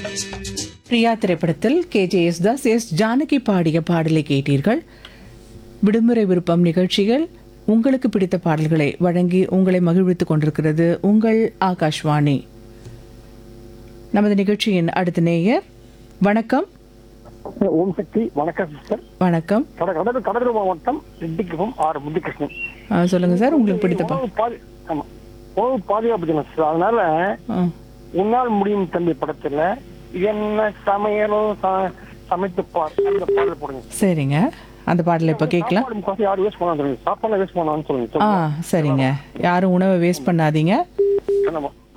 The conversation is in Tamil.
பிரியா திரைப்படத்தில் K J S Das S Janaki பாடிய பாடலை கேட்டீர்கள் விடுமுறை விருப்பம் நிகழ்ச்சிகள் உங்களுக்கு பிடித்த பாடல்களை வழங்கி உங்களை மகிழ்வித்துக் கொண்டிருக்கிறது உங்கள் ஆகாஷ்வாணி நமது நிகழ்ச்சியின் அடுத்த நேயர் வணக்கம் ஓம் சக்தி வணக்கம் சிஸ்டர் வணக்கம் கட- கடலூர் கடலூர் மாவட்டம் ரெட்டிக்குப்பம் ஆர் முத்துகிருஷ்ணன் ஆ, சொல்லுங்க சார் உங்களுக்கு பிடித்த பா உணவு பாது ஆமா உணவு பாதுகாப்பு தினம் சார் அதனால ஆ, உன்னால் முடியும் தம்பி படத்துல என்ன சமையலோ ச- சமைத்து பார் அந்த பாடல் போடுங்க சரிங்க அந்த பாடலை இப்போ கேட்கலாம் சாப்பாடு முக்காசி யாரும் வேஸ்ட் பண்ணாது சாப்பாடு வேஸ்ட் பண்ணான்னு சொல்லுங்க ஆ சொல்லுங்க. சரிங்க யாரும் உணவை வேஸ்ட் பண்ணாதீங்க ஆமா.